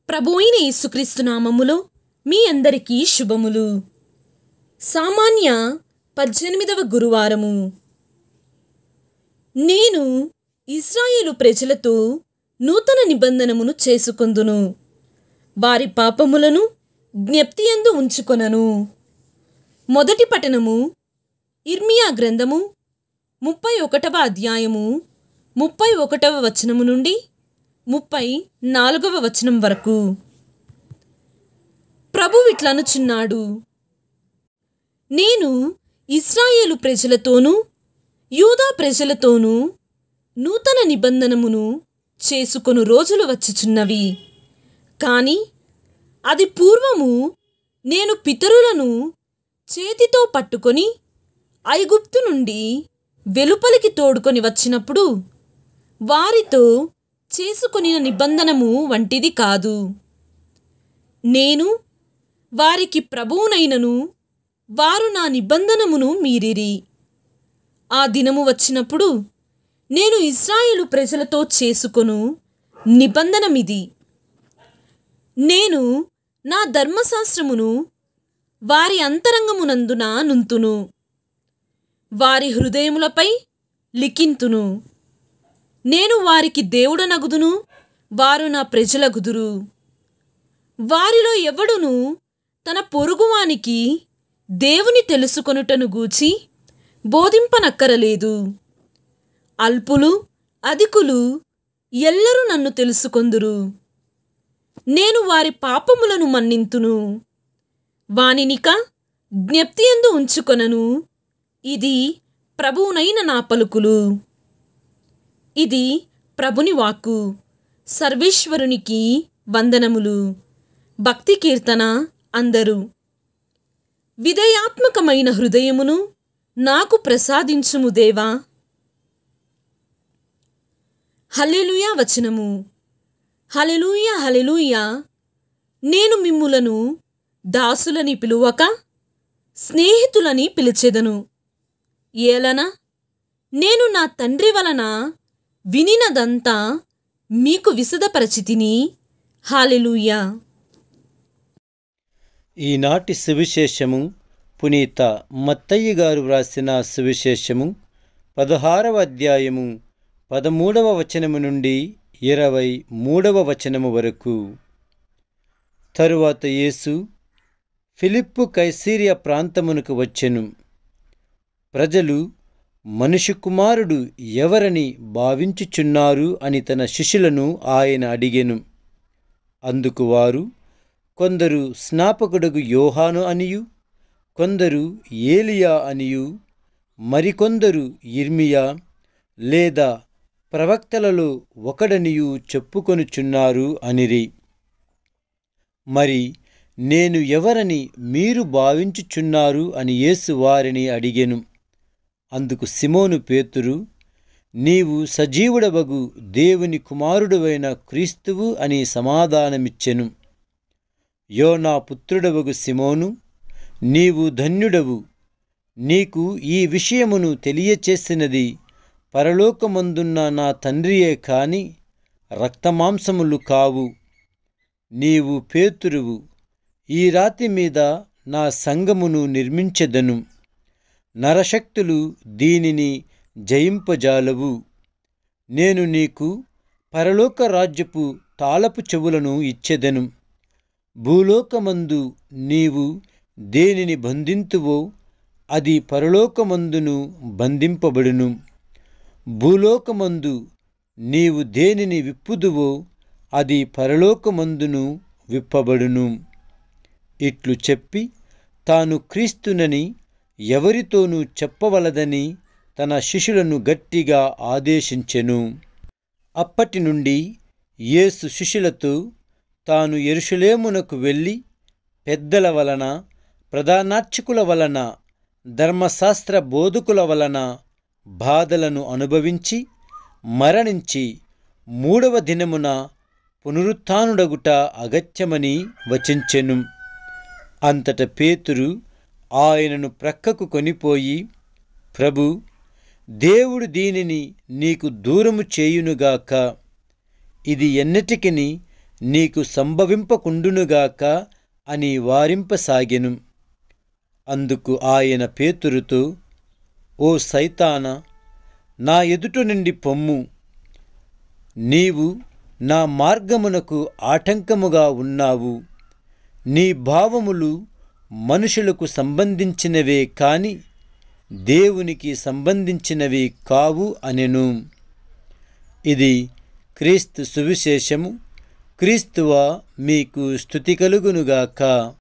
ప్రభు అయిన యేసుక్రీస్తు నామములో మీ అందరికీ శుభములు సామాన్య పద్దెనిమిదవ గురువారము నేను ఇస్రాయేలు ప్రజలతో నూతన నిబంధనమును చేసుకొందును వారి పాపములను జ్ఞప్తియందు ఉంచుకొనను మొదటి పఠనము ఇర్మియా గ్రంథము ముప్పై ఒకటవ అధ్యాయము ముప్పై ఒకటవ వచనము నుండి ముప్పై నాలుగవ వచనం వరకు ప్రభు ఇట్లనుచున్నాడు నేను ఇస్రాయేలు ప్రజలతోనూ యూదా ప్రజలతోనూ నూతన నిబంధనమును చేసుకొను రోజులు వచ్చుచున్నవి కాని అది పూర్వము నేను పితరులను చేతితో పట్టుకొని ఐగుప్తు నుండి వెలుపలికి తోడుకొని వచ్చినప్పుడు వారితో చేసుకొనిన నిబంధనము వంటిది కాదు నేను వారికి ప్రభువునైనను వారు నా నిబంధనమును మీరిరి ఆ దినము వచ్చినప్పుడు నేను ఇస్రాయేలు ప్రజలతో చేసుకొను నిబంధనమిది నేను నా ధర్మశాస్త్రమును వారి అంతరంగమునందున నుంతును వారి హృదయములపై లిఖింతును నేను వారికి దేవుడనగుదును వారు నా ప్రజలగుదురు వారిలో ఎవడును తన పొరుగువానికి దేవుని తెలుసుకొనుటను గూచి బోధింపనక్కరలేదు అల్పులు అధికులు ఎల్లరూ నన్ను తెలుసుకొందురు నేను వారి పాపములను మన్నింతును వానినిక జ్ఞప్తియందు ఉంచుకొనను ఇది ప్రభువునైన నా పలుకులు ఇది ప్రభుని వాక్కు సర్వేశ్వరునికి వందనములు భక్తి కీర్తన అందరూ విధేయాత్మకమైన హృదయమును నాకు ప్రసాదించుము దేవా హల్లెలూయా వచనము హల్లెలూయా హల్లెలూయా నేను మిమ్ములను దాసులని పిలువక స్నేహితులని పిలిచెదను ఏలన నేను నా తండ్రి వలన వినినదంతా మీకు విశదపరచితిని హాలెలూయా ఈనాటి సువిశేషము పునీత మత్తయ్య గారు వ్రాసిన సువిశేషము పదహారవ అధ్యాయము పదమూడవ వచనము నుండి ఇరవై మూడవ వచనము వరకు తరువాత యేసు ఫిలిప్పు కైసీరియా ప్రాంతమునకు వచ్చెను ప్రజలు మనుషు కుమారుడు ఎవరని భావించుచున్నారు అని తన శిష్యులను ఆయన అడిగెను అందుకు వారు కొందరు స్నాపకుడుగు యోహాను అనియు కొందరు ఏలియా అనియు మరికొందరు ఇర్మియా లేదా ప్రవక్తలలో ఒకడనియు చెప్పుకొనుచున్నారు అనిరి మరి నేను ఎవరని మీరు భావించుచున్నారు అని యేసు వారిని అడిగెను అందుకు సిమోను పేతురు నీవు సజీవుడవగు దేవుని కుమారుడువైన క్రీస్తువు అని సమాధానమిచ్చెను యోనా పుత్రుడవగు సిమోను నీవు ధన్యుడవు నీకు ఈ విషయమును తెలియచేసినది పరలోకమందున్న నా తండ్రియే కాని రక్తమాంసములు కావు నీవు పేతురువు ఈ రాతి మీద నా సంగమును నిర్మించెదను నరశక్తులు దీనిని జయింపజాలవు నేను నీకు పరలోక రాజ్యపు తాళపు చెవులను ఇచ్చెదను భూలోకమందు నీవు దేనిని బంధింతువో అది పరలోకమందును బంధింపబడును భూలోకమందు నీవు దేనిని విప్పుదువో అది పరలోకమందును విప్పబడును ఇట్లు చెప్పి తాను క్రీస్తునని ఎవరితోనూ చెప్పవలదని తన శిష్యులను గట్టిగా ఆదేశించెను అప్పటి నుండి యేసు శిష్యులతో తాను ఎరుషులేమునకు వెళ్ళి పెద్దల వలన ప్రధానార్చకుల వలన ధర్మశాస్త్ర బోధకుల వలన బాధలను అనుభవించి మరణించి మూడవ దినమున పునరుత్నుడగుట అగత్యమని వచించెను అంతట పేతురు ఆయనను ప్రక్కకు కొనిపోయి ప్రభు దేవుడు దీనిని నీకు దూరము చేయునుగాక ఇది ఎన్నటికిని నీకు సంభవింపకుండునుగాక అని వారింపసాగెను అందుకు ఆయన పేతురుతో ఓ సైతాన నా ఎదుట నుండి పొమ్ము నీవు నా మార్గమునకు ఆటంకముగా ఉన్నావు నీ భావములు మనుషులకు సంబంధించినవే కాని దేవునికి సంబంధించినవి కావు అనెను ఇది క్రీస్తు సువిశేషము క్రీస్తువ మీకు స్థుతి కలుగునుగాక